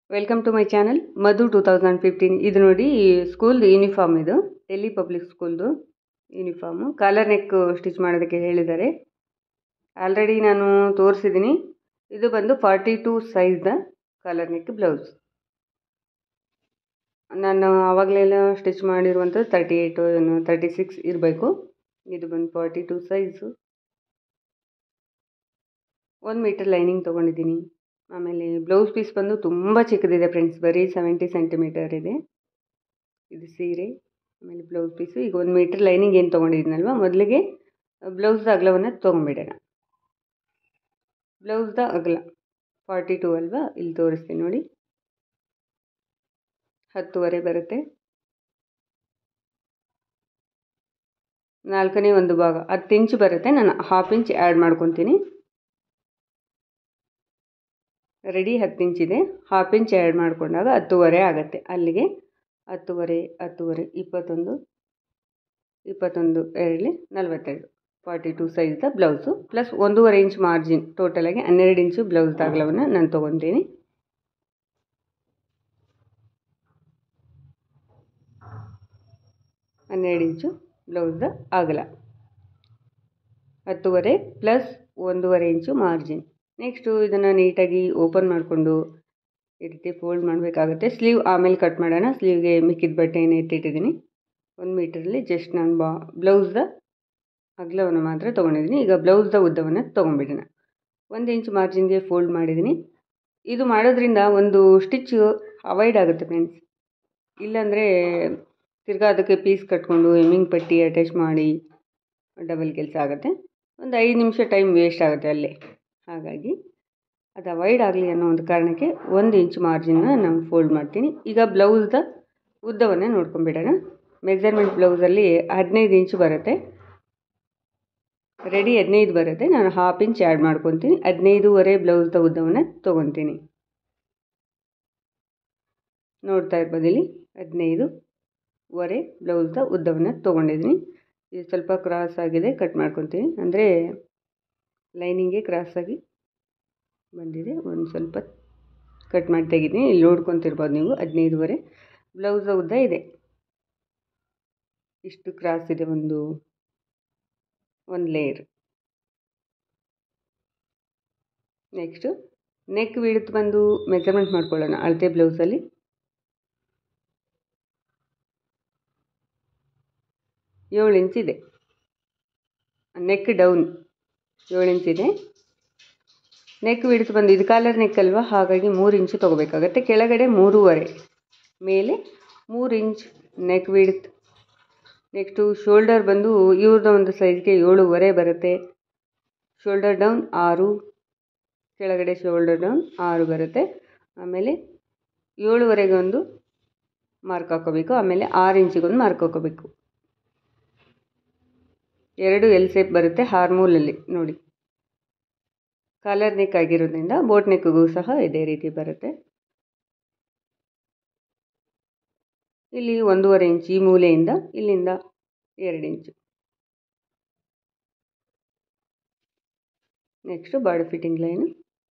welcome to my channel Madhu two thousand fifteen ಇದು ನೋಡಿ ಸ್ಕೂಲ್ದು ಯೂನಿಫಾರ್ಮ್ ಇದು ಡೆಲ್ಲಿ ಪಬ್ಲಿಕ್ ಸ್ಕೂಲ್ದು ಯೂನಿಫಾರ್ಮು ಕಾಲರ್ ನೆಕ್ ಸ್ಟಿಚ್ ಮಾಡೋದಕ್ಕೆ ಹೇಳಿದ್ದಾರೆ ಆಲ್ರೆಡಿ ನಾನು ತೋರಿಸಿದ್ದೀನಿ ಇದು ಬಂದು ಫಾರ್ಟಿ ಟೂ ಸೈಜ್ದ ಕಾಲರ್ ನೆಕ್ ಬ್ಲೌಸ್ ನಾನು ಆವಾಗಲೆಲ್ಲ ಸ್ಟಿಚ್ ಮಾಡಿರುವಂಥದ್ದು ತರ್ಟಿ ಏಯ್ಟು ಏನು ತರ್ಟಿ ಸಿಕ್ಸ್ ಇರಬೇಕು ಇದು ಬಂದು ಫಾರ್ಟಿ ಟೂ ಸೈಜು ಒಂದು ಮೀಟರ್ ಲೈನಿಂಗ್ ತೊಗೊಂಡಿದ್ದೀನಿ ಆಮೇಲೆ ಬ್ಲೌಸ್ ಪೀಸ್ ಬಂದು ತುಂಬ ಚಿಕ್ಕದಿದೆ ಫ್ರೆಂಡ್ಸ್ ಬರೀ ಸೆವೆಂಟಿ ಸೆಂಟಿಮೀಟರ್ ಇದೆ ಇದು ಸೀರೆ ಆಮೇಲೆ ಬ್ಲೌಸ್ ಪೀಸು ಈಗ ಒಂದು ಮೀಟರ್ ಲೈನಿಂಗ್ ಏನು ತೊಗೊಂಡಿದ್ದೀನಲ್ವ ಮೊದಲಿಗೆ ಬ್ಲೌಸ್ದ ಅಗಲವನ್ನು ತೊಗೊಂಬಿಡೋಣ ಬ್ಲೌಸ್ದ ಅಗಲ ಫಾರ್ಟಿ ಟೂ ಅಲ್ವಾ ಇಲ್ಲಿ ತೋರಿಸ್ತೀನಿ ನೋಡಿ ಹತ್ತುವರೆ ಬರುತ್ತೆ ನಾಲ್ಕನೇ ಒಂದು ಭಾಗ ಹತ್ತು ಇಂಚ್ ಬರುತ್ತೆ ನಾನು ಹಾಫ್ ಇಂಚ್ ಆ್ಯಡ್ ಮಾಡ್ಕೊತೀನಿ ರೆಡಿ ಹತ್ತು ಇಂಚಿದೆ ಹಾಫ್ ಇಂಚ್ ಆ್ಯಡ್ ಮಾಡಿಕೊಂಡಾಗ ಹತ್ತುವರೆ ಆಗುತ್ತೆ ಅಲ್ಲಿಗೆ ಹತ್ತುವರೆ ಹತ್ತುವರೆ ಇಪ್ಪತ್ತೊಂದು ಇಪ್ಪತ್ತೊಂದು ಎರಡಲಿ ನಲವತ್ತೆರಡು ಫಾರ್ಟಿ ಟೂ ಸೈಜ್ದ ಬ್ಲೌಸು ಪ್ಲಸ್ ಒಂದೂವರೆ ಇಂಚ್ ಮಾರ್ಜಿನ್ ಟೋಟಲಾಗಿ ಹನ್ನೆರಡು ಇಂಚು ಬ್ಲೌಸ್ ಅಗಲವನ್ನು ನಾನು ತೊಗೊತೀನಿ ಹನ್ನೆರಡು ಇಂಚು ಬ್ಲೌಸ್ದ ಅಗಲ ಹತ್ತುವರೆ ಪ್ಲಸ್ ಒಂದೂವರೆ ಇಂಚು ಮಾರ್ಜಿನ್ ನೆಕ್ಸ್ಟು ಇದನ್ನು ನೀಟಾಗಿ ಓಪನ್ ಮಾಡಿಕೊಂಡು ಈ ರೀತಿ ಫೋಲ್ಡ್ ಮಾಡಬೇಕಾಗುತ್ತೆ ಸ್ಲೀವ್ ಆಮೇಲೆ ಕಟ್ ಮಾಡೋಣ ಸ್ಲೀವ್ಗೆ ಮಿಕ್ಕಿದ ಬಟ್ಟೆಯನ್ನು ಎತ್ತಿಟ್ಟಿದ್ದೀನಿ ಒಂದು ಮೀಟ್ರಲ್ಲಿ ಜಸ್ಟ್ ನಾನು ಬಾ ಬ್ಲೌಸ್ದ ಅಗಲವನ್ನು ಮಾತ್ರ ತೊಗೊಂಡಿದ್ದೀನಿ ಈಗ ಬ್ಲೌಸ್ದ ಉದ್ದವನ್ನು ತೊಗೊಂಡ್ಬಿಡೋಣ ಒಂದು ಇಂಚ್ ಮಾರ್ಜಿನ್ಗೆ ಫೋಲ್ಡ್ ಮಾಡಿದ್ದೀನಿ ಇದು ಮಾಡೋದ್ರಿಂದ ಒಂದು ಸ್ಟಿಚ್ಚು ಅವಾಯ್ಡ್ ಆಗುತ್ತೆ ಫ್ರೆಂಡ್ಸ್ ಇಲ್ಲಾಂದರೆ ತಿರ್ಗಾ ಅದಕ್ಕೆ ಪೀಸ್ ಕಟ್ಕೊಂಡು ಎಮ್ಮಿಂಗ್ ಪಟ್ಟಿ ಅಟ್ಯಾಚ್ ಮಾಡಿ ಡಬಲ್ ಕೆಲಸ ಆಗುತ್ತೆ ಒಂದು ಐದು ನಿಮಿಷ ಟೈಮ್ ವೇಸ್ಟ್ ಆಗುತ್ತೆ ಅಲ್ಲೇ ಹಾಗಾಗಿ ಅದು ಅವಾಯ್ಡ್ ಆಗಲಿ ಅನ್ನೋ ಒಂದು ಕಾರಣಕ್ಕೆ ಒಂದು ಇಂಚ್ ಮಾರ್ಜಿನ್ನ ನಾನು ಫೋಲ್ಡ್ ಮಾಡ್ತೀನಿ ಈಗ ಬ್ಲೌಸ್ದ ಉದ್ದವನ್ನು ನೋಡ್ಕೊಂಬಿಡೋಣ ಮೆಜರ್ಮೆಂಟ್ ಬ್ಲೌಸಲ್ಲಿ ಹದಿನೈದು ಇಂಚು ಬರುತ್ತೆ ರೆಡಿ ಹದಿನೈದು ಬರುತ್ತೆ ನಾನು ಹಾಫ್ ಇಂಚ್ ಆ್ಯಡ್ ಮಾಡ್ಕೊತೀನಿ ಹದಿನೈದೂವರೆ ಬ್ಲೌಸ್ದ ಉದ್ದವನ್ನು ತೊಗೊತೀನಿ ನೋಡ್ತಾ ಇರ್ಬೋದು ಇಲ್ಲಿ ಹದಿನೈದುವರೆ ಬ್ಲೌಸ್ದ ಉದ್ದವನ್ನು ತೊಗೊಂಡಿದ್ದೀನಿ ಇದು ಸ್ವಲ್ಪ ಕ್ರಾಸ್ ಆಗಿದೆ ಕಟ್ ಮಾಡ್ಕೊತೀನಿ ಅಂದರೆ ಲೈನಿಂಗ್ಗೆ ಕ್ರಾಸಾಗಿ ಬಂದಿದೆ ಒಂದು ಸ್ವಲ್ಪ ಕಟ್ ಮಾಡಿ ತೆಗಿದ್ದೀನಿ ಇಲ್ಲಿ ನೋಡ್ಕೊತಿರ್ಬೋದು ನೀವು ಹದಿನೈದುವರೆ ಬ್ಲೌಸ್ ಉದ್ದ ಇದೆ ಇಷ್ಟು ಕ್ರಾಸ್ ಇದೆ ಒಂದು ಒಂದು ಲೇಯರ್ ನೆಕ್ಸ್ಟು ನೆಕ್ ವಿಡ್ತ್ ಬಂದು ಮೆಜರ್ಮೆಂಟ್ ಮಾಡ್ಕೊಳ್ಳೋಣ ಅಳತೆ ಬ್ಲೌಸಲ್ಲಿ ಏಳು ಇಂಚ್ ಇದೆ ನೆಕ್ ಡೌನ್ ಏಳು ಇಂಚ್ ಇದೆ ನೆಕ್ ವಿಡ್ತ್ ಬಂದು ಇದು ಕಾಲರ್ ನೆಕ್ ಅಲ್ವಾ ಹಾಗಾಗಿ ಮೂರು ಇಂಚು ತೊಗೋಬೇಕಾಗತ್ತೆ ಕೆಳಗಡೆ ಮೂರುವರೆ ಮೇಲೆ ಮೂರು inch neck width next shoulder ಬಂದು ಇವ್ರದ್ದು ಒಂದು ಸೈಜ್ಗೆ ಏಳುವರೆ ಬರುತ್ತೆ ಶೋಲ್ಡರ್ ಡೌನ್ ಆರು ಕೆಳಗಡೆ ಶೋಲ್ಡರ್ ಡೌನ್ ಆರು ಬರುತ್ತೆ ಆಮೇಲೆ ಏಳುವರೆಗೆ ಒಂದು ಮಾರ್ಕ್ ಹಾಕೋಬೇಕು ಆಮೇಲೆ ಆರು ಇಂಚಿಗೊಂದು ಮಾರ್ಕ್ ಹಾಕೋಬೇಕು ಎರಡು ಎಲ್ ಸೇಪ್ ಬರುತ್ತೆ ಹಾರ್ಮೂಲಲ್ಲಿ ನೋಡಿ ಕಾಲರ್ ನೆಕ್ ಆಗಿರೋದ್ರಿಂದ ಬೋಟ್ ನೆಕ್ಗೂ ಸಹ ಇದೇ ರೀತಿ ಬರುತ್ತೆ ಇಲ್ಲಿ ಒಂದೂವರೆ ಇಂಚ್ ಈ ಮೂಲೆಯಿಂದ ಇಲ್ಲಿಂದ ಎರಡು inch next body fitting line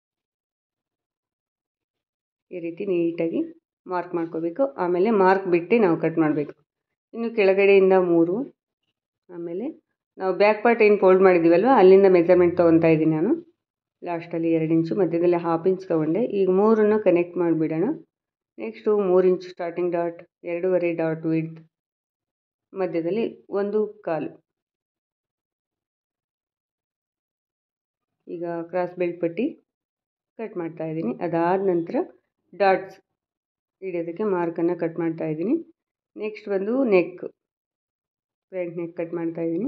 ಈ ರೀತಿ ನೀಟಾಗಿ ಮಾರ್ಕ್ ಮಾಡ್ಕೋಬೇಕು ಆಮೇಲೆ ಮಾರ್ಕ್ ಬಿಟ್ಟು ನಾವು ಕಟ್ ಮಾಡಬೇಕು ಇನ್ನು ಕೆಳಗಡೆಯಿಂದ ಮೂರು ಆಮೇಲೆ ನಾವು ಬ್ಯಾಕ್ ಪಾರ್ಟ್ ಏನು ಫೋಲ್ಡ್ ಮಾಡಿದ್ದೀವಲ್ವ ಅಲ್ಲಿಂದ ಮೆಜರ್ಮೆಂಟ್ ತೊಗೊತಾ ಇದ್ದೀನಿ ನಾನು ಲಾಸ್ಟಲ್ಲಿ ಎರಡು ಇಂಚು ಮಧ್ಯದಲ್ಲಿ ಹಾಫ್ ಇಂಚ್ ತೊಗೊಂಡೆ ಈಗ ಮೂರನ್ನು ಕನೆಕ್ಟ್ ಮಾಡಿಬಿಡೋಣ ನೆಕ್ಸ್ಟು ಮೂರು ಇಂಚ್ ಸ್ಟಾರ್ಟಿಂಗ್ ಡಾಟ್ ಎರಡೂವರೆ ಡಾಟ್ ವಿಡ್ತ್ ಮಧ್ಯದಲ್ಲಿ ಒಂದು ಕಾಲು ಈಗ ಕ್ರಾಸ್ ಬೆಲ್ಟ್ ಪಟ್ಟಿ ಕಟ್ ಮಾಡ್ತಾ ಇದ್ದೀನಿ ಅದಾದ ನಂತರ ಡಾಟ್ಸ್ ಹಿಡಿಯೋದಕ್ಕೆ ಮಾರ್ಕನ್ನು ಕಟ್ ಮಾಡ್ತಾ ಇದ್ದೀನಿ ನೆಕ್ಸ್ಟ್ ಬಂದು ನೆಕ್ ಫ್ರಂಟ್ ನೆಕ್ ಕಟ್ ಮಾಡ್ತಾ ಇದ್ದೀನಿ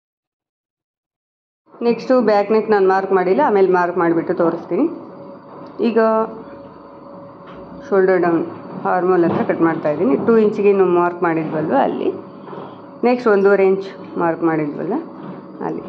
ನೆಕ್ಸ್ಟು ಬ್ಯಾಕ್ ನೆಕ್ ನಾನು ಮಾರ್ಕ್ ಮಾಡಿಲ್ಲ ಆಮೇಲೆ ಮಾರ್ಕ್ ಮಾಡಿಬಿಟ್ಟು ತೋರಿಸ್ತೀನಿ ಈಗ ಶೋಲ್ಡರ್ ಡೌನ್ ಹಾರ್ಮೋಲ್ ಹತ್ರ ಕಟ್ ಮಾಡ್ತಾ ಇದ್ದೀನಿ ಟೂ ಇಂಚಿಗೆ ನಾವು ಮಾರ್ಕ್ ಮಾಡಿದ್ವಲ್ವ ಅಲ್ಲಿ ನೆಕ್ಸ್ಟ್ ಒಂದೂವರೆ ಇಂಚ್ ಮಾರ್ಕ್ ಮಾಡಿದ್ವಲ್ಲ ಅಲ್ಲಿ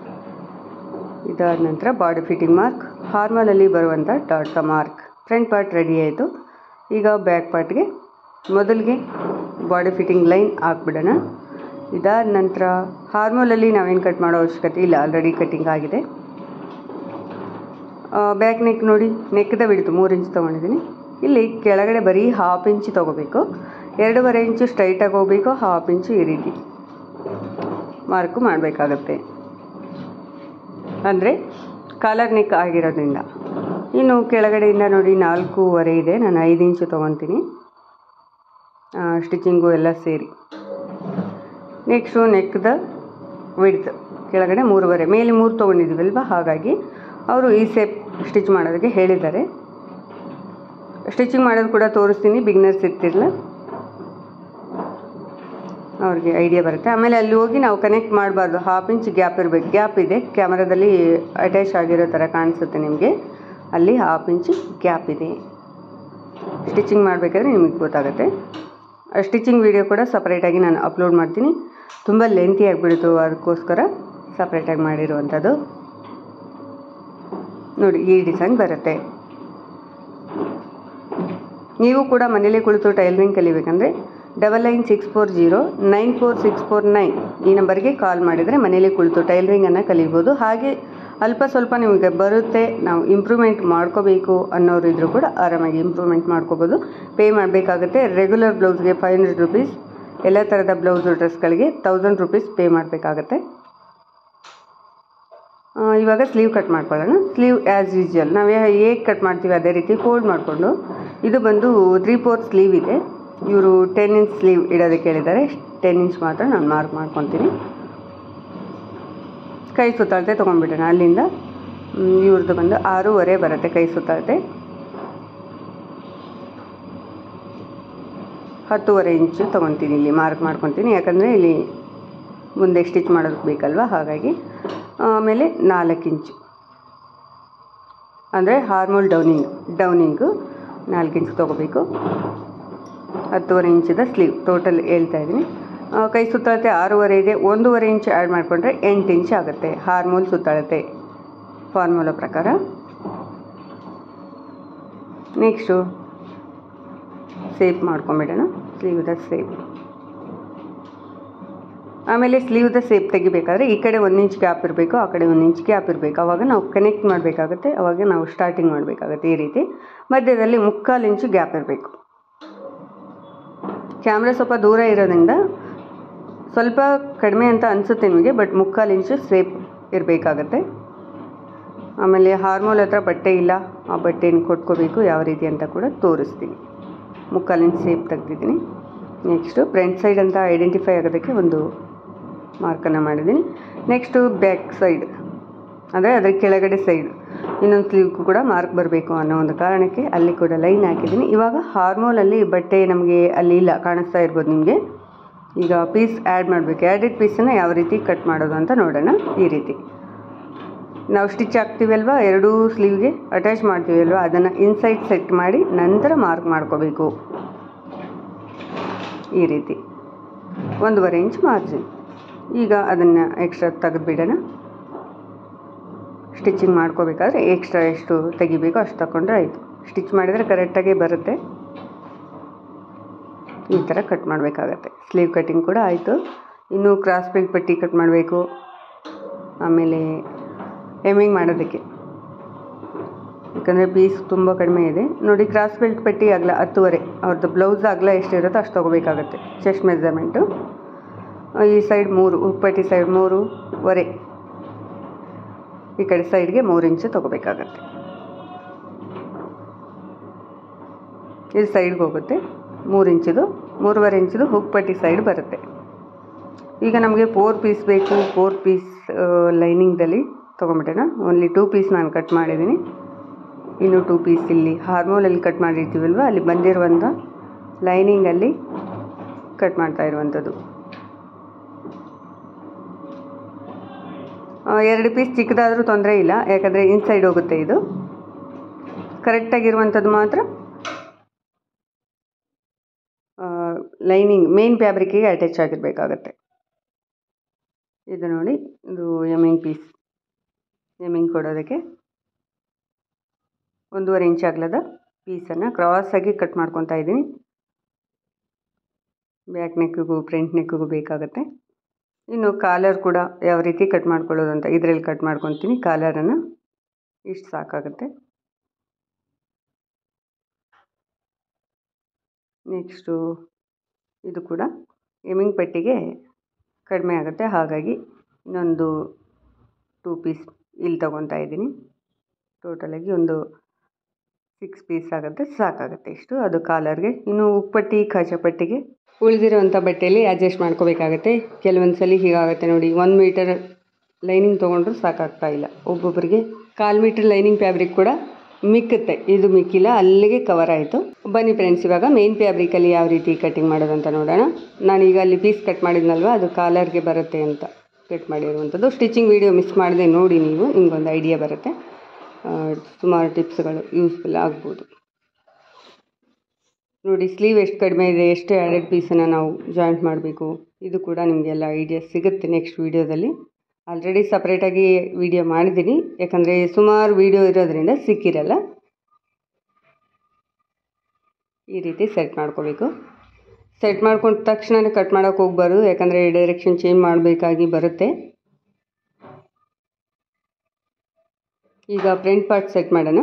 ಇದಾದ ನಂತರ ಬಾಡಿ ಫಿಟ್ಟಿಂಗ್ ಮಾರ್ಕ್ ಹಾರ್ಮೋಲಲ್ಲಿ ಬರುವಂಥ dots mark front part ready ಆಯಿತು ಈಗ ಬ್ಯಾಕ್ ಪಾರ್ಟ್ಗೆ ಮೊದಲಿಗೆ ಬಾಡಿ ಫಿಟ್ಟಿಂಗ್ ಲೈನ್ ಹಾಕ್ಬಿಡೋಣ ಇದಾದ ನಂತರ ಹಾರ್ಮೋಲಲ್ಲಿ ನಾವೇನು ಕಟ್ ಮಾಡೋ ಅವಶ್ಯಕತೆ ಇಲ್ಲ ಆಲ್ರೆಡಿ ಕಟ್ಟಿಂಗ್ ಆಗಿದೆ ಬ್ಯಾಕ್ ನೆಕ್ ನೋಡಿ ನೆಕ್ದ ಬಿಡ್ತು ಮೂರು ಇಂಚ್ ತೊಗೊಂಡಿದ್ದೀನಿ ಇಲ್ಲಿ ಕೆಳಗಡೆ ಬರೀ ಹಾಫ್ ಇಂಚ್ ತೊಗೋಬೇಕು ಎರಡೂವರೆ ಇಂಚು ಸ್ಟ್ರೈಟಾಗಿ ಹೋಗಬೇಕು ಹಾಫ್ ಇಂಚು ಈ ರೀತಿ ಮಾರ್ಕು ಮಾಡಬೇಕಾಗತ್ತೆ ಅಂದರೆ ಕಾಲರ್ ನೆಕ್ ಆಗಿರೋದ್ರಿಂದ ಇನ್ನು ಕೆಳಗಡೆಯಿಂದ ನೋಡಿ ನಾಲ್ಕೂವರೆ ಇದೆ ನಾನು ಐದು ಇಂಚು ತೊಗೊತೀನಿ ಸ್ಟಿಚಿಂಗು ಎಲ್ಲ ಸೇರಿ ನೆಕ್ಸ್ಟು ನೆಕ್ದ ವಿಡ್ತ್ ಕೆಳಗಡೆ ಮೂರುವರೆ ಮೇಲೆ ಮೂರು ತೊಗೊಂಡಿದ್ದೀವಲ್ವ ಹಾಗಾಗಿ ಅವರು ಈ ಸೇಪ್ ಸ್ಟಿಚ್ ಮಾಡೋದಕ್ಕೆ ಹೇಳಿದ್ದಾರೆ ಸ್ಟಿಚಿಂಗ್ ಮಾಡೋದು ಕೂಡ ತೋರಿಸ್ತೀನಿ ಬಿಗ್ನರ್ಸ್ ಇರ್ತಿರಲ್ಲ ಅವ್ರಿಗೆ ಐಡಿಯಾ ಬರುತ್ತೆ ಆಮೇಲೆ ಅಲ್ಲಿ ಹೋಗಿ ನಾವು ಕನೆಕ್ಟ್ ಮಾಡಬಾರ್ದು ಹಾಫ್ ಇಂಚ್ ಗ್ಯಾಪ್ ಇರಬೇಕು ಗ್ಯಾಪ್ ಇದೆ ಕ್ಯಾಮರಾದಲ್ಲಿ ಅಟ್ಯಾಚ್ ಆಗಿರೋ ಥರ ಕಾಣಿಸುತ್ತೆ ನಿಮಗೆ ಅಲ್ಲಿ ಹಾಫ್ ಇಂಚ್ ಗ್ಯಾಪ್ ಇದೆ ಸ್ಟಿಚಿಂಗ್ ಮಾಡಬೇಕಾದ್ರೆ ನಿಮಗೆ ಗೊತ್ತಾಗುತ್ತೆ ಸ್ಟಿಚಿಂಗ್ ವಿಡಿಯೋ ಕೂಡ ಸಪ್ರೇಟಾಗಿ ನಾನು ಅಪ್ಲೋಡ್ ಮಾಡ್ತೀನಿ ತುಂಬ ಲೆಂತಿ ಆಗಿಬಿಡ್ತು ಅದಕ್ಕೋಸ್ಕರ ಸಪ್ರೇಟಾಗಿ ಮಾಡಿರುವಂಥದ್ದು ನೋಡಿ ಈ ಡಿಸೈನ್ ಬರುತ್ತೆ ನೀವು ಕೂಡ ಮನೇಲಿ ಕುಳಿತು ಟೈಲರಿಂಗ್ ಕಲಿಬೇಕಂದ್ರೆ double nine six four zero nine four six four nine ಈ ನಂಬರ್ಗೆ ಕಾಲ್ ಮಾಡಿದರೆ ಮನೇಲಿ ಕುಳಿತು ಟೈಲರಿಂಗನ್ನು ಕಲಿಬೋದು ಹಾಗೆ ಅಲ್ಪ ಸ್ವಲ್ಪ ನಿಮಗೆ ಬರುತ್ತೆ ನಾವು ಇಂಪ್ರೂವ್ಮೆಂಟ್ ಮಾಡ್ಕೋಬೇಕು ಅನ್ನೋರು ಇದ್ದರೂ ಕೂಡ ಆರಾಮಾಗಿ ಇಂಪ್ರೂವ್ಮೆಂಟ್ ಮಾಡ್ಕೋಬೋದು ಪೇ ಮಾಡಬೇಕಾಗುತ್ತೆ ರೆಗ್ಯುಲರ್ ಬ್ಲೌಸ್ಗೆ ಫೈವ್ ಹಂಡ್ರೆಡ್ ರುಪೀಸ್ ಎಲ್ಲ ಥರದ ಬ್ಲೌಸು ಡ್ರೆಸ್ಗಳಿಗೆ ತೌಸಂಡ್ ರುಪೀಸ್ ಪೇ ಮಾಡಬೇಕಾಗತ್ತೆ ಇವಾಗ ಸ್ಲೀವ್ ಕಟ್ ಮಾಡ್ಕೊಳ್ಳೋಣ ಸ್ಲೀವ್ ಆ್ಯಸ್ ಯೂಸ್ವಲ್ ನಾವು ಹೇಗೆ ಕಟ್ ಮಾಡ್ತೀವಿ ಅದೇ ರೀತಿ ಫೋಲ್ಡ್ ಮಾಡಿಕೊಂಡು ಇದು ಬಂದು ತ್ರೀ ಫೋರ್ ಸ್ಲೀವ್ ಇದೆ ಇವರು ಟೆನ್ ಇಂಚ್ ಸ್ಲೀವ್ ಇಡೋದಕ್ಕೆ ಹೇಳಿದ್ದಾರೆ ಟೆನ್ ಇಂಚ್ ಮಾತ್ರ ನಾನು ಮಾರ್ಕ್ ಮಾಡ್ಕೊತೀನಿ ಕೈ ಸುತ್ತಳತೆ ತೊಗೊಂಡ್ಬಿಡೋಣ ಅಲ್ಲಿಂದ ಇವ್ರದ್ದು ಬಂದು ಆರೂವರೆ ಬರುತ್ತೆ ಕೈ ಸುತ್ತಳತೆ ಹತ್ತುವರೆ ಇಂಚು ತೊಗೊತೀನಿ ಇಲ್ಲಿ ಮಾರ್ಕ್ ಮಾಡ್ಕೊತೀನಿ ಯಾಕಂದರೆ ಇಲ್ಲಿ ಮುಂದೆ ಸ್ಟಿಚ್ ಮಾಡೋದಕ್ಕೆ ಬೇಕಲ್ವ ಹಾಗಾಗಿ ಆಮೇಲೆ ನಾಲ್ಕು ಇಂಚು ಅಂದರೆ ಹಾರ್ಮೋಲ್ ಡೌನಿಂಗ್ ಡೌನಿಂಗು ನಾಲ್ಕು ಇಂಚ್ ತೊಗೋಬೇಕು ಹತ್ತುವರೆ ಇಂಚಿದ ಸ್ಲೀವ್ ಟೋಟಲ್ ಹೇಳ್ತಾ ಇದ್ದೀನಿ ಕೈ ಸುತ್ತಳತೆ ಆರೂವರೆ ಇದೆ ಒಂದೂವರೆ ಇಂಚ್ ಆ್ಯಡ್ ಮಾಡಿಕೊಂಡ್ರೆ ಎಂಟು ಇಂಚ್ ಆಗುತ್ತೆ ಹಾರ್ಮೋಲ್ ಸುತ್ತಳತೆ ಫಾರ್ಮುಲಾ ಪ್ರಕಾರ ನೆಕ್ಸ್ಟು ಸೇಪ್ ಮಾಡ್ಕೊಂಬಿಡೋಣ ಸ್ಲೀವ್ದ ಸೇಪ್ ಆಮೇಲೆ ಸ್ಲೀವ್ದ ಸೇಪ್ ತೆಗಿಬೇಕಾದ್ರೆ ಈ ಕಡೆ ಒಂದು ಇಂಚ್ ಗ್ಯಾಪ್ ಇರಬೇಕು ಆ ಕಡೆ ಒಂದು ಇಂಚ್ ಗ್ಯಾಪ್ ಇರಬೇಕು ಆವಾಗ ನಾವು ಕನೆಕ್ಟ್ ಮಾಡಬೇಕಾಗುತ್ತೆ ಆವಾಗ ನಾವು ಸ್ಟಾರ್ಟಿಂಗ್ ಮಾಡಬೇಕಾಗುತ್ತೆ ಈ ರೀತಿ ಮಧ್ಯದಲ್ಲಿ ಮುಕ್ಕಾಲು ಇಂಚು ಗ್ಯಾಪ್ ಇರಬೇಕು ಕ್ಯಾಮ್ರಾ ಸ್ವಲ್ಪ ದೂರ ಇರೋದ್ರಿಂದ ಸ್ವಲ್ಪ ಕಡಿಮೆ ಅಂತ ಅನಿಸುತ್ತೆ ನಿಮಗೆ ಬಟ್ ಮುಕ್ಕಾಲು ಇಂಚು ಸೇಪ್ ಇರಬೇಕಾಗತ್ತೆ ಆಮೇಲೆ ಹಾರ್ಮೋಲ್ ಹತ್ರ ಬಟ್ಟೆ ಇಲ್ಲ ಆ ಬಟ್ಟೆನ ಕೊಟ್ಕೋಬೇಕು ಯಾವ ರೀತಿ ಅಂತ ಕೂಡ ತೋರಿಸ್ತೀನಿ ಮುಕ್ಕಾಲು ಇಂಚ್ ಸೇಪ್ ತೆಗ್ದಿದ್ದೀನಿ ನೆಕ್ಸ್ಟು ಫ್ರಂಟ್ ಸೈಡ್ ಅಂತ ಐಡೆಂಟಿಫೈ ಆಗೋದಕ್ಕೆ ಒಂದು ಮಾರ್ಕನ್ನು ಮಾಡಿದ್ದೀನಿ ನೆಕ್ಸ್ಟು ಬ್ಯಾಕ್ ಸೈಡ್ ಅಂದರೆ ಅದರ ಕೆಳಗಡೆ ಸೈಡ್ ಇನ್ನೊಂದು ಸ್ಲೀವ್ಗೂ ಕೂಡ ಮಾರ್ಕ್ ಬರಬೇಕು ಅನ್ನೋ ಒಂದು ಕಾರಣಕ್ಕೆ ಅಲ್ಲಿ ಕೂಡ ಲೈನ್ ಹಾಕಿದ್ದೀನಿ ಇವಾಗ ಹಾರ್ಮೋಲಲ್ಲಿ ಬಟ್ಟೆ ನಮಗೆ ಅಲ್ಲಿ ಇಲ್ಲ ಕಾಣಿಸ್ತಾ ಇರ್ಬೋದು ನಿಮಗೆ ಈಗ ಪೀಸ್ ಆ್ಯಡ್ ಮಾಡಬೇಕು ಆ್ಯಡೆಡ್ ಪೀಸನ್ನು ಯಾವ ರೀತಿ ಕಟ್ ಮಾಡೋದು ಅಂತ ನೋಡೋಣ ಈ ರೀತಿ ನಾವು ಸ್ಟಿಚ್ ಹಾಕ್ತೀವಲ್ವ ಎರಡೂ ಸ್ಲೀವ್ಗೆ ಅಟ್ಯಾಚ್ ಮಾಡ್ತೀವಲ್ವ ಅದನ್ನು ಇನ್ಸೈಡ್ ಸೆಟ್ ಮಾಡಿ ನಂತರ ಮಾರ್ಕ್ ಮಾಡ್ಕೋಬೇಕು ಈ ರೀತಿ ಒಂದೂವರೆ ಇಂಚ್ ಮಾರ್ಜಿನ್ ಈಗ ಅದನ್ನು ಎಕ್ಸ್ಟ್ರಾ ತೆಗೆದುಬಿಡೋಣ ಸ್ಟಿಚಿಂಗ್ ಮಾಡ್ಕೋಬೇಕಾದ್ರೆ ಎಕ್ಸ್ಟ್ರಾ ಎಷ್ಟು ತೆಗಿಬೇಕೋ ಅಷ್ಟು ತಗೊಂಡ್ರೆ ಆಯಿತು ಸ್ಟಿಚ್ ಮಾಡಿದರೆ ಕರೆಕ್ಟಾಗೇ ಬರುತ್ತೆ ಈ ಥರ ಕಟ್ ಮಾಡಬೇಕಾಗತ್ತೆ ಸ್ಲೀವ್ ಕಟ್ಟಿಂಗ್ ಕೂಡ ಆಯಿತು ಇನ್ನು ಕ್ರಾಸ್ ಬೆಲ್ಟ್ ಪಟ್ಟಿ ಕಟ್ ಮಾಡಬೇಕು ಆಮೇಲೆ ಎಮ್ಮಿಂಗ್ ಮಾಡೋದಕ್ಕೆ ಯಾಕಂದರೆ ಪೀಸ್ ತುಂಬ ಕಡಿಮೆ ಇದೆ ನೋಡಿ ಕ್ರಾಸ್ ಬೆಲ್ಟ್ ಪಟ್ಟಿ ಅಗಲ ಹತ್ತುವರೆ ಅವ್ರದ್ದು ಬ್ಲೌಸ್ ಅಗಲ ಎಷ್ಟಿರುತ್ತೋ ಅಷ್ಟು ತೊಗೋಬೇಕಾಗತ್ತೆ ಚೆಸ್ಟ್ ಮೆಜರ್ಮೆಂಟು ಈ ಸೈಡ್ ಮೂರು ಉಪ್ಪಟ್ಟಿ ಸೈಡ್ ಮೂರುವರೆ ಈ ಕಡೆ ಸೈಡ್ಗೆ ಮೂರು ಇಂಚು ತೊಗೋಬೇಕಾಗತ್ತೆ ಇದು ಸೈಡ್ಗೆ ಹೋಗುತ್ತೆ ಮೂರು ಇಂಚಿದು ಮೂರುವರೆ ಇಂಚಿದು ಹುಕ್ಪಟ್ಟಿ ಸೈಡ್ ಬರುತ್ತೆ ಈಗ ನಮಗೆ ಫೋರ್ ಪೀಸ್ ಬೇಕು ಫೋರ್ ಪೀಸ್ ಲೈನಿಂಗ್ದಲ್ಲಿ ತೊಗೊಂಬಿಟ್ಟೋಣ ಓನ್ಲಿ ಟೂ ಪೀಸ್ ನಾನು ಕಟ್ ಮಾಡಿದ್ದೀನಿ ಇನ್ನು ಟೂ ಪೀಸ್ ಇಲ್ಲಿ ಹಾರ್ಮೋಲಲ್ಲಿ ಕಟ್ ಮಾಡಿರ್ತೀವಲ್ವ ಅಲ್ಲಿ ಬಂದಿರುವಂಥ ಲೈನಿಂಗಲ್ಲಿ ಕಟ್ ಮಾಡ್ತಾ ಇರುವಂಥದ್ದು ಎರಡು ಪೀಸ್ ಚಿಕ್ಕದಾದರೂ ತೊಂದರೆ ಇಲ್ಲ ಯಾಕಂದರೆ ಇನ್ಸೈಡ್ ಹೋಗುತ್ತೆ ಇದು ಕರೆಕ್ಟಾಗಿರುವಂಥದ್ದು ಮಾತ್ರ ಲೈನಿಂಗ್ ಮೇನ್ ಫ್ಯಾಬ್ರಿಕ್ಕಿಗೆ ಅಟ್ಯಾಚ್ ಆಗಿರಬೇಕಾಗತ್ತೆ ಇದು ನೋಡಿ ಇದು ಎಮ್ಮಿಂಗ್ ಪೀಸ್ ಎಮ್ಮಿಂಗ್ ಕೊಡೋದಕ್ಕೆ ಒಂದೂವರೆ ಇಂಚ್ ಅಗಲದ ಪೀಸನ್ನು ಕ್ರಾಸಾಗಿ ಕಟ್ ಮಾಡ್ಕೊತಾ ಇದ್ದೀನಿ ಬ್ಯಾಕ್ ನೆಕ್ಕಿಗೂ ಫ್ರಂಟ್ ನೆಕ್ಕಿಗೂ ಬೇಕಾಗುತ್ತೆ ಇನ್ನು ಕಾಲರ್ ಕೂಡ ಯಾವ ರೀತಿ ಕಟ್ ಮಾಡ್ಕೊಳ್ಳೋದು ಅಂತ ಇದರಲ್ಲಿ ಕಟ್ ಮಾಡ್ಕೊತೀನಿ ಕಾಲರನ್ನು ಇಷ್ಟು ಸಾಕಾಗುತ್ತೆ ನೆಕ್ಸ್ಟು ಇದು ಕೂಡ ಎಮಿಂಗ್ ಪಟ್ಟಿಗೆ ಕಡಿಮೆ ಆಗುತ್ತೆ ಹಾಗಾಗಿ ಇನ್ನೊಂದು ಟೂ ಪೀಸ್ ಇಲ್ಲಿ ತೊಗೊತಾ ಇದ್ದೀನಿ ಟೋಟಲಾಗಿ ಒಂದು ಸಿಕ್ಸ್ ಪೀಸ್ ಆಗುತ್ತೆ ಸಾಕಾಗುತ್ತೆ ಇಷ್ಟು ಅದು ಕಾಲರ್ಗೆ ಇನ್ನು ಉಪ್ಪಟ್ಟಿ ಕಾಜಾಪಟ್ಟಿಗೆ ಉಳಿದಿರೋವಂಥ ಬಟ್ಟೆಯಲ್ಲಿ ಅಡ್ಜಸ್ಟ್ ಮಾಡ್ಕೋಬೇಕಾಗತ್ತೆ ಕೆಲವೊಂದು ಸಲ ಹೀಗಾಗುತ್ತೆ ನೋಡಿ ಒಂದು ಮೀಟರ್ ಲೈನಿಂಗ್ ತೊಗೊಂಡ್ರು ಸಾಕಾಗ್ತಾ ಇಲ್ಲ ಒಬ್ಬೊಬ್ಬರಿಗೆ ಕಾಲು ಮೀಟರ್ ಲೈನಿಂಗ್ ಫ್ಯಾಬ್ರಿಕ್ ಕೂಡ ಮಿಕ್ಕುತ್ತೆ ಇದು ಮಿಕ್ಕಿಲ್ಲ ಅಲ್ಲಿಗೆ ಕವರ್ ಆಯಿತು ಬನ್ನಿ ಫ್ರೆಂಡ್ಸ್ ಇವಾಗ ಮೇನ್ ಫ್ಯಾಬ್ರಿಕಲ್ಲಿ ಯಾವ ರೀತಿ ಕಟಿಂಗ್ ಮಾಡೋದಂತ ನೋಡೋಣ ನಾನೀಗ ಅಲ್ಲಿ ಪೀಸ್ ಕಟ್ ಮಾಡಿದ್ನಲ್ವ ಅದು ಕಾಲರ್ಗೆ ಬರುತ್ತೆ ಅಂತ ಕಟ್ ಮಾಡಿರುವಂಥದ್ದು ಸ್ಟಿಚಿಂಗ್ ವೀಡಿಯೋ ಮಿಸ್ ಮಾಡದೆ ನೋಡಿ ನೀವು ನಿಮ್ಗೊಂದು ಐಡಿಯಾ ಬರುತ್ತೆ ಸುಮಾರು ಟಿಪ್ಸ್ಗಳು ಯೂಸ್ಫುಲ್ ಆಗ್ಬೋದು ನೋಡಿ ಸ್ಲೀವ್ ಎಷ್ಟು ಕಡಿಮೆ ಇದೆ ಎಷ್ಟು ಎರಡೆರಡು ಪೀಸನ್ನು ನಾವು ಜಾಯಿಂಟ್ ಮಾಡಬೇಕು ಇದು ಕೂಡ ನಿಮಗೆಲ್ಲ ಐಡಿಯಾ ಸಿಗುತ್ತೆ ನೆಕ್ಸ್ಟ್ ವೀಡಿಯೋದಲ್ಲಿ ಆಲ್ರೆಡಿ ಸಪ್ರೇಟಾಗಿ ವಿಡಿಯೋ ಮಾಡಿದ್ದೀನಿ ಯಾಕಂದರೆ ಸುಮಾರು ವಿಡಿಯೋ ಇರೋದ್ರಿಂದ ಸಿಕ್ಕಿರಲ್ಲ ಈ ರೀತಿ ಸೆಟ್ ಮಾಡ್ಕೋಬೇಕು ಸೆಟ್ ಮಾಡ್ಕೊಂಡ ತಕ್ಷಣವೇ ಕಟ್ ಮಾಡೋಕೆ ಹೋಗ್ಬಾರ್ದು ಯಾಕಂದರೆ ಡೈರೆಕ್ಷನ್ ಚೇಂಜ್ ಮಾಡಬೇಕಾಗಿ ಬರುತ್ತೆ ಈಗ ಫ್ರಂಟ್ ಪಾರ್ಟ್ ಸೆಟ್ ಮಾಡೋಣ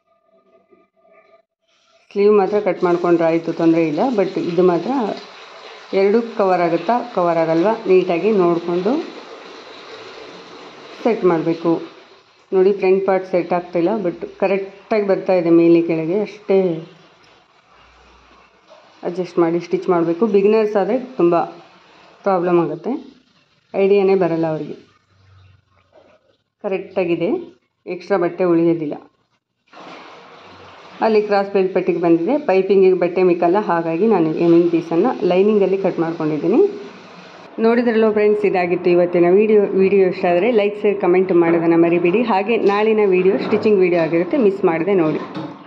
ಸ್ಲೀವ್ ಮಾತ್ರ ಕಟ್ ಮಾಡ್ಕೊಂಡ್ರೆ ಆಯಿತು ತೊಂದರೆ ಇಲ್ಲ ಬಟ್ ಇದು ಮಾತ್ರ ಎರಡೂ ಕವರ್ ಆಗುತ್ತಾ ಕವರ್ ಆಗಲ್ವಾ ನೀಟಾಗಿ ನೋಡಿಕೊಂಡು ಸೆಟ್ ಮಾಡಬೇಕು ನೋಡಿ ಫ್ರಂಟ್ ಪಾರ್ಟ್ ಸೆಟ್ ಆಗ್ತಾಯಿಲ್ಲ ಬಟ್ ಕರೆಕ್ಟಾಗಿ ಬರ್ತಾ ಇದೆ ಮೇಲೆ ಕೆಳಗೆ ಅಷ್ಟೇ ಅಡ್ಜಸ್ಟ್ ಮಾಡಿ ಸ್ಟಿಚ್ ಮಾಡಬೇಕು ಬಿಗಿನರ್ಸ್ ಆದರೆ ತುಂಬ ಪ್ರಾಬ್ಲಮ್ ಆಗುತ್ತೆ ಐಡಿಯಾನೇ ಬರಲ್ಲ ಅವರಿಗೆ ಕರೆಕ್ಟಾಗಿದೆ ಎಕ್ಸ್ಟ್ರಾ ಬಟ್ಟೆ ಉಳಿಯೋದಿಲ್ಲ ಅಲ್ಲಿ ಕ್ರಾಸ್ ಬೆಲ್ಟ್ ಪಟ್ಟಿಗೆ ಬಂದಿದೆ ಪೈಪಿಂಗಿಗೆ ಬಟ್ಟೆ ಮಿಕ್ಕಲ್ಲ ಹಾಗಾಗಿ ನಾನು ಎಮಿಂಗ್ ಪೀಸನ್ನು ಲೈನಿಂಗಲ್ಲಿ ಕಟ್ ಮಾಡ್ಕೊಂಡಿದ್ದೀನಿ ನೋಡಿದ್ರಲ್ಲೋ ಫ್ರೆಂಡ್ಸ್ ಇದಾಗಿತ್ತು ಇವತ್ತಿನ ವೀಡಿಯೋ ವಿಡಿಯೋ ಇಷ್ಟ ಆದರೆ ಲೈಕ್ ಶೇರ್ ಕಮೆಂಟ್ ಮಾಡೋದನ್ನು ಮರಿಬೇಡಿ ಹಾಗೆ ನಾಳಿನ ವೀಡಿಯೋ ಸ್ಟಿಚಿಂಗ್ ವೀಡಿಯೋ ಆಗಿರುತ್ತೆ ಮಿಸ್ ಮಾಡದೆ ನೋಡಿ